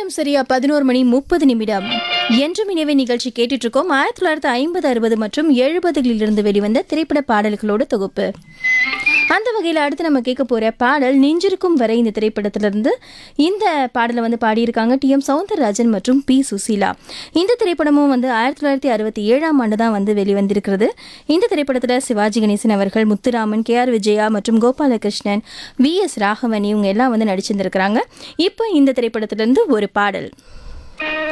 நேரம் சரியா பதினோரு மணி முப்பது நிமிடம் என்றும் இணைவை நிகழ்ச்சி கேட்டுட்டு இருக்கோம் ஆயிரத்தி தொள்ளாயிரத்தி ஐம்பது அறுபது மற்றும் எழுபதுகளிலிருந்து வெளிவந்த திரைப்பட பாடல்களோட தொகுப்பு அந்த வகையில் அடுத்து நம்ம கேட்க போற பாடல் நெஞ்சிருக்கும் வரை இந்த திரைப்படத்திலிருந்து இந்த பாடலை வந்து பாடியிருக்காங்க டி எம் சவுந்தரராஜன் மற்றும் பி சுசீலா இந்த திரைப்படமும் வந்து ஆயிரத்தி தொள்ளாயிரத்தி அறுபத்தி ஏழாம் ஆண்டு தான் வந்து வெளிவந்திருக்கிறது இந்த திரைப்படத்தில் சிவாஜி கணேசன் அவர்கள் முத்துராமன் கே ஆர் விஜயா மற்றும் கோபாலகிருஷ்ணன் வி எஸ் ராகவன் இவங்க எல்லாம் வந்து நடிச்சிருந்திருக்கிறாங்க இப்போ இந்த திரைப்படத்திலிருந்து ஒரு பாடல்